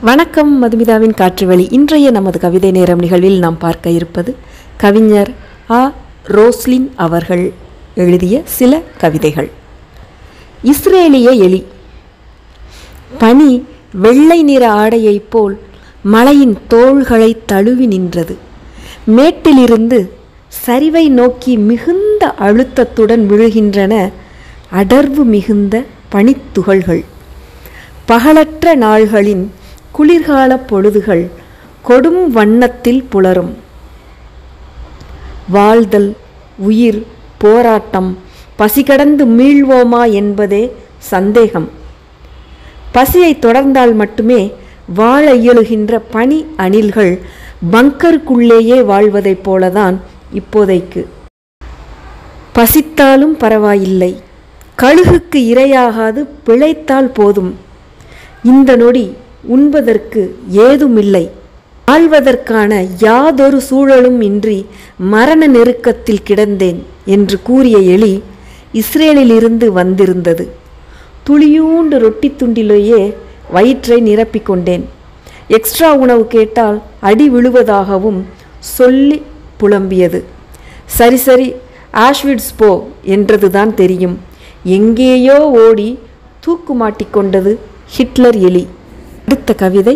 வணக்கம் மதுமிதாவின் காற்றுவழி இன்றைய நமது கவிதை நேரம் நிகழ்வில் நாம் பார்க்க இருப்பது கவிஞர் ஆ ரோஸ்லின் அவர்கள் எழுதிய சில கவிதைகள் இஸ்ரேலிய எலி பனி வெள்ளை நிற ஆடையைப் போல் மலையின் தோள்களை தழுவி நின்றது மேட்டிலிருந்து சரிவை நோக்கி மிகுந்த அழுத்தத்துடன் விழுகின்றன அடர்வு மிகுந்த பனித்துகள்கள் பகலற்ற நாள்களின் குளிர்கால பொழுதுகள் கொடும் வண்ணத்தில் புலரும் வாழ்தல் உயிர் போராட்டம் பசி கடந்து மீள்வோமா என்பதே சந்தேகம் பசியை தொடர்ந்தால் மட்டுமே வாழ இயலுகின்ற பனி அணில்கள் பங்கருக்குள்ளேயே வாழ்வதைப் போலதான் இப்போதைக்கு பசித்தாலும் பரவாயில்லை கழுகுக்கு இரையாகாது பிழைத்தால் போதும் இந்த நொடி உண்பதற்கு ஏதுமில்லை ஆழ்வதற்கான யாதொரு சூழலும் இன்றி மரண நெருக்கத்தில் கிடந்தேன் என்று கூறிய எலி இஸ்ரேலிலிருந்து வந்திருந்தது துளியூண்டு ரொட்டி துண்டிலேயே வயிற்றை நிரப்பிக் கொண்டேன் எக்ஸ்ட்ரா உணவு கேட்டால் அடி விழுவதாகவும் சொல்லி புலம்பியது சரி சரி ஆஷ்விட்ஸ் போ என்றதுதான் தெரியும் எங்கேயோ ஓடி தூக்கு மாட்டிக்கொண்டது ஹிட்லர் எலி அடுத்த கவிதை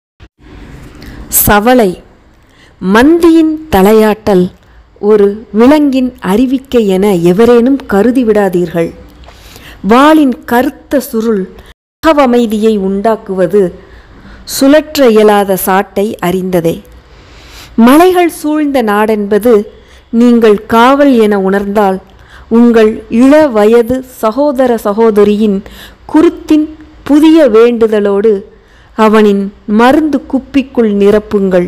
சவளை மந்தியின் தலையாட்டல் ஒரு விலங்கின் அறிவிக்கை என எவரேனும் கருதி விடாதீர்கள் வாளின் கருத்த சுருள் அகவமைதியை உண்டாக்குவது சுழற்ற இயலாத சாட்டை அறிந்ததே மலைகள் சூழ்ந்த நாடென்பது நீங்கள் காவல் என உணர்ந்தால் உங்கள் இள வயது சகோதர சகோதரியின் குருத்தின் புதிய வேண்டுதலோடு அவனின் மருந்து குப்பிக்குள் நிரப்புங்கள்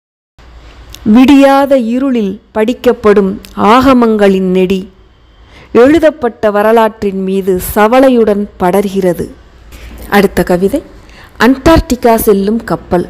விடியாத இருளில் படிக்கப்படும் ஆகமங்களின் நெடி எழுதப்பட்ட வரலாற்றின் மீது சவளையுடன் படர்கிறது அடுத்த கவிதை அண்டார்டிகா செல்லும் கப்பல்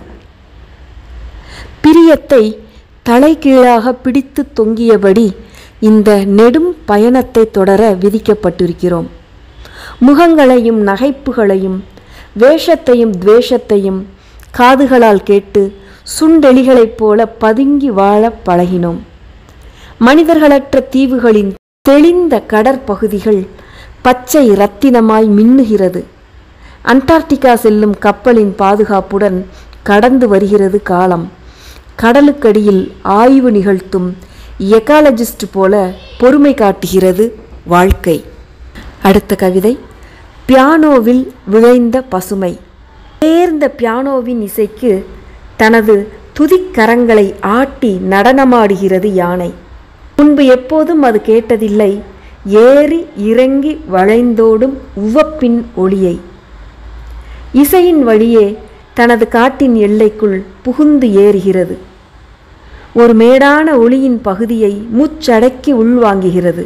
பிரியத்தை தலைகீழாக பிடித்து தொங்கியபடி இந்த நெடும் பயணத்தை தொடர விதிக்கப்பட்டிருக்கிறோம் முகங்களையும் நகைப்புகளையும் வேஷத்தையும் துவேஷத்தையும் காதுகளால் கேட்டு சுண்டெலிகளைப் போல பதுங்கி வாழ பழகினோம் மனிதர்களற்ற தீவுகளின் தெளிந்த கடற்பகுதிகள் பச்சை இரத்தினமாய் மின்னுகிறது அண்டார்டிகா செல்லும் கப்பலின் பாதுகாப்புடன் கடந்து வருகிறது காலம் கடலுக்கடியில் ஆய்வு நிகழ்த்தும் எக்காலஜிஸ்ட் போல பொறுமை காட்டுகிறது வாழ்க்கை அடுத்த கவிதை பியானோவில் விளைந்த பசுமை தேர்ந்த பியானோவின் இசைக்கு தனது துதிக்கரங்களை ஆட்டி நடனமாடுகிறது யானை முன்பு எப்போதும் அது கேட்டதில்லை ஏறி இறங்கி வளைந்தோடும் உவப்பின் ஒளியை இசையின் வழியே தனது காட்டின் எல்லைக்குள் புகுந்து ஏறுகிறது ஒரு மேடான ஒளியின் பகுதியை மூச்சடக்கி உள்வாங்குகிறது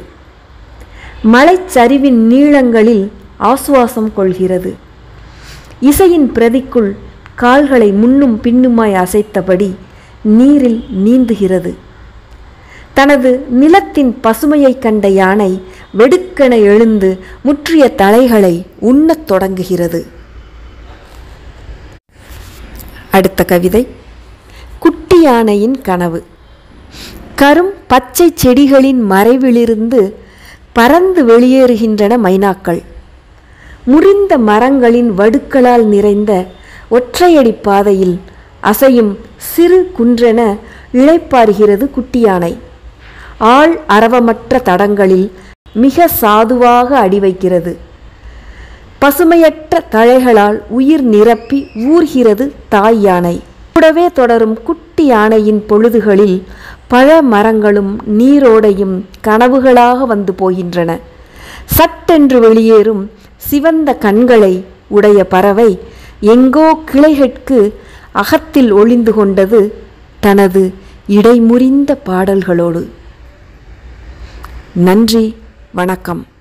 மலைச்சரிவின் நீளங்களில் ஆசுவாசம் கொள்கிறது இசையின் பிரதிக்குள் கால்களை முன்னும் பின்னுமாய் அசைத்தபடி நீரில் நீந்துகிறது தனது நிலத்தின் பசுமையைக் கண்ட யானை வெடுக்கென எழுந்து முற்றிய தலைகளை உண்ணத் தொடங்குகிறது அடுத்த கவிதை குட்டி யானையின் கனவு கரும் பச்சை செடிகளின் மறைவிலிருந்து பறந்து வெளியேறுகின்றன மைனாக்கள் முறிந்த மரங்களின் வடுக்களால் நிறைந்த ஒற்றையடி பாதையில் அசையும் சிறு குன்றென இழைப்பாருகிறது குட்டி யானை ஆள் அரவமற்ற தடங்களில் மிக சாதுவாக அடி வைக்கிறது பசுமையற்ற தழைகளால் உயிர் நிரப்பி ஊர்கிறது தாய் யானை கூடவே தொடரும் குட்டி யானையின் பொழுதுகளில் பழ மரங்களும் நீரோடையும் கனவுகளாக வந்து போகின்றன சட்டென்று வெளியேறும் சிவந்த கண்களை உடைய பறவை எங்கோ கிளைகட்கு அகத்தில் ஒளிந்து கொண்டது தனது இடைமுறிந்த பாடல்களோடு நன்றி வணக்கம்